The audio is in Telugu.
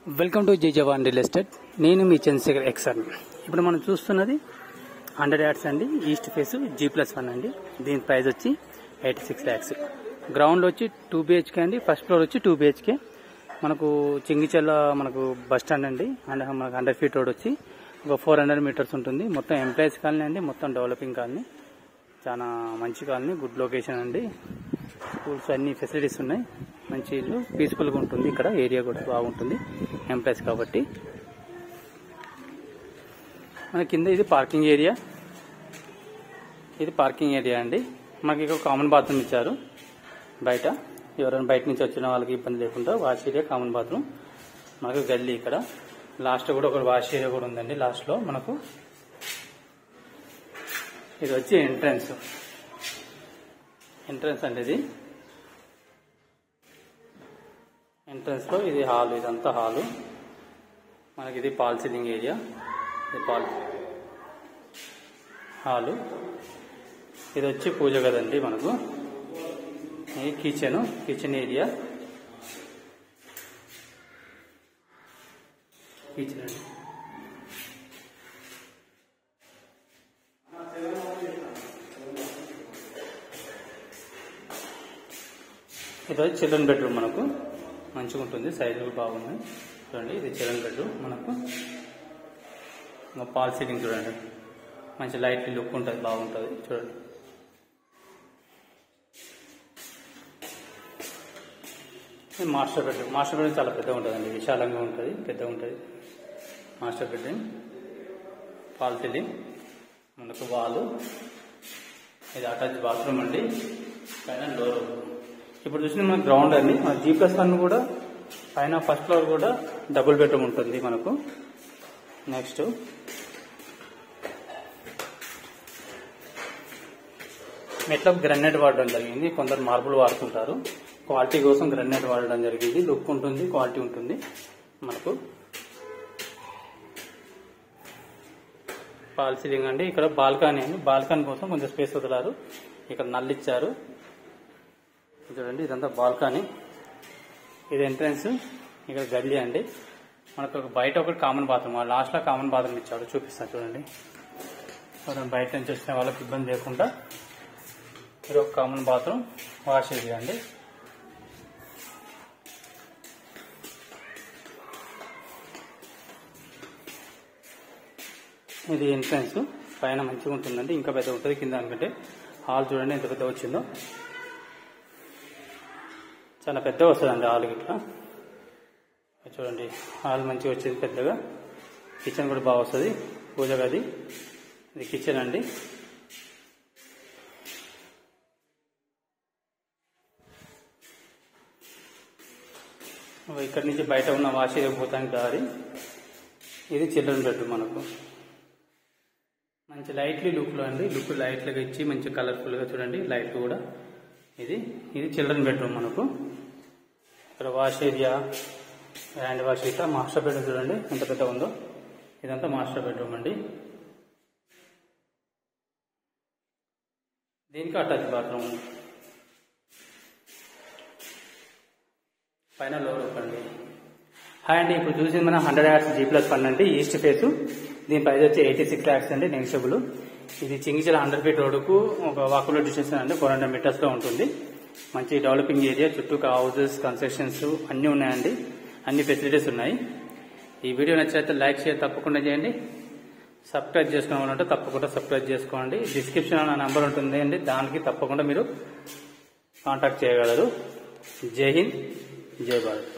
వెల్కమ్ టు జై జవాన్ రియల్ ఎస్టేట్ నేను మీ చంద్రశేఖర్ ఎక్సర్ ఇప్పుడు మనం చూస్తున్నది హండ్రెడ్ యాడ్స్ అండి east face G plus one అండి దీని ప్రైస్ వచ్చి ఎయిటీ సిక్స్ ల్యాక్స్ గ్రౌండ్ వచ్చి టూ బిహెచ్కే అండి ఫస్ట్ ఫ్లోర్ వచ్చి టూ బిహెచ్కే మనకు చింగిచెల్ల మనకు బస్ స్టాండ్ అండి అండ్ మనకు హండ్రెడ్ ఫీట్ రోడ్ వచ్చి ఒక ఫోర్ హండ్రెడ్ మీటర్స్ ఉంటుంది మొత్తం ఎంప్లాయీస్ కాలనీ అండి మొత్తం డెవలపింగ్ కాలనీ చాలా మంచి కాలనీ గుడ్ లొకేషన్ అండి స్కూల్స్ అన్ని ఫెసిలిటీస్ ఉన్నాయి మంచి ఇల్లు పీస్ఫుల్గా ఉంటుంది ఇక్కడ ఏరియా కూడా బాగుంటుంది ఎంప్లాయీస్ కాబట్టి మన కింద ఇది పార్కింగ్ ఏరియా ఇది పార్కింగ్ ఏరియా అండి మనకి ఇక్కడ కామన్ బాత్రూమ్ ఇచ్చారు బయట ఎవరైనా బయట నుంచి వచ్చిన వాళ్ళకి ఇబ్బంది లేకుండా వాష్ ఏరియా కామన్ బాత్రూమ్ మనకు గల్లీ ఇక్కడ లాస్ట్ కూడా ఒక వాష్ ఏరియా కూడా ఉందండి లాస్ట్లో మనకు ఇది వచ్చి ఎంట్రన్స్ ఎంట్రన్స్ అండి ఇది ఎంట్రన్స్ లో ఇది హాల్ ఇదంతా హాలు మనకి ఇది పాల్ సీలింగ్ ఏరియా ఇది పాల్ హాలు ఇది వచ్చి పూజ గదండి మనకు ఇది కిచెన్ కిచెన్ ఏరియా కిచెన్ అండి ఇది వచ్చి చిల్డ్రన్ బెడ్రూమ్ మనకు మంచిగా ఉంటుంది సైజులు బాగున్నాయి చూడండి ఇది చిల్డ్రన్ బెడ్రూమ్ మనకు ఇంకా పాల్ సీలింగ్ చూడండి మంచి లైట్ లుక్ ఉంటుంది బాగుంటుంది చూడండి ఇది మాస్టర్ బెడ్రూమ్ మాస్టర్ బెడ్రూమ్ చాలా పెద్దగా ఉంటుందండి విశాలంగా ఉంటుంది పెద్దగా ఉంటుంది మాస్టర్ బెడ్రూమ్ పాల్ సీలింగ్ మనకు వాలు ఇది అటాచ్ బాత్రూమ్ అండి పైన డోర్ ఇప్పుడు చూసిన మన గ్రౌండ్ అండి మన జీ ప్లస్ వన్ కూడా పైన ఫస్ట్ ఫ్లోర్ కూడా డబుల్ బెడ్రూమ్ ఉంటుంది మనకు నెక్స్ట్ మెట్లకు గ్రనైట్ వాడడం జరిగింది కొందరు మార్బుల్ వాడుతుంటారు క్వాలిటీ కోసం గ్రనైట్ వాడడం జరిగింది లుక్ ఉంటుంది క్వాలిటీ ఉంటుంది మనకు పాల్ సీలింగ్ అండి ఇక్కడ బాల్కనీ అండి బాల్కనీ కోసం కొంచెం స్పేస్ వదిలారు ఇక్కడ నల్లిచ్చారు చూడండి ఇదంతా బాల్కనీ ఇది ఎంట్రన్స్ ఇక్కడ గల్లీ అండి మనకు ఒక బయట ఒకటి కామన్ బాత్రూమ్ లాస్ట్ లో కామన్ బాత్రూమ్ ఇచ్చాడు చూపిస్తాను చూడండి మనం బయట నుంచి వచ్చిన వాళ్ళకి ఇబ్బంది లేకుండా ఇది ఒక కామన్ బాత్రూమ్ వాష్ ఏరియా అండి ఇది ఎంట్రన్స్ పైన మంచిగా ఉంటుందండి ఇంకా పెద్ద ఉంటుంది కింద అనుకుంటే హాల్ చూడండి ఎంత పెద్ద వచ్చిందో చాలా పెద్దగా వస్తుందండి హాల్ ఇట్లా చూడండి హాల్ మంచిగా వచ్చింది పెద్దగా కిచెన్ కూడా బాగా వస్తుంది పూజ గది ఇది కిచెన్ అండి ఇక్కడ నుంచి బయట ఉన్న వాష్ పోతానికి దారి ఇది చిల్డ్రన్ బెడ్రూమ్ మనకు మంచి లైట్లీ లుక్లో అండి లుక్ లైట్లుగా ఇచ్చి మంచి కలర్ఫుల్గా చూడండి లైట్ కూడా ఇది ఇది చిల్డ్రన్ బెడ్రూమ్ మనకు ఇక్కడ వాష్ ఏరియా హ్యాండ్ వాష్ ఇక్కడ మాస్టర్ బెడ్రూమ్ చూడండి ఎంత పెద్ద ఉందో ఇదంతా మాస్టర్ బెడ్రూమ్ అండి దీనికి అటాచ్ బాత్రూమ్ పైన లోర్ అండి హాయ్ అండి ఇప్పుడు చూసింది మనం hundred yards G plus one అండి ఈస్ట్ ఫేస్ దీని ప్రైస్ వచ్చి ఎయిటీ సిక్స్ ల్యాక్స్ అండి నెగిషియబుల్ ఇది చింగిచల హండ్రెడ్ ఫీట్ రోడ్డుకు ఒక వాకులో డిస్టెన్స్ అండి ఫోర్ హండ్రెడ్ మీటర్స్ లో ఉంటుంది మంచి డెవలపింగ్ ఏరియా చుట్టూ హౌసెస్ కన్స్ట్రక్షన్స్ అన్నీ ఉన్నాయండి అన్ని ఫెసిలిటీస్ ఉన్నాయి ఈ వీడియో నచ్చినట్లయితే లైక్ షేర్ తప్పకుండా చేయండి సబ్స్క్రైబ్ చేసుకోవాలంటే తప్పకుండా సబ్స్క్రైబ్ చేసుకోండి డిస్క్రిప్షన్ నా నెంబర్ ఉంటుంది అండి దానికి తప్పకుండా మీరు కాంటాక్ట్ చేయగలరు జై హింద్ జై భారత్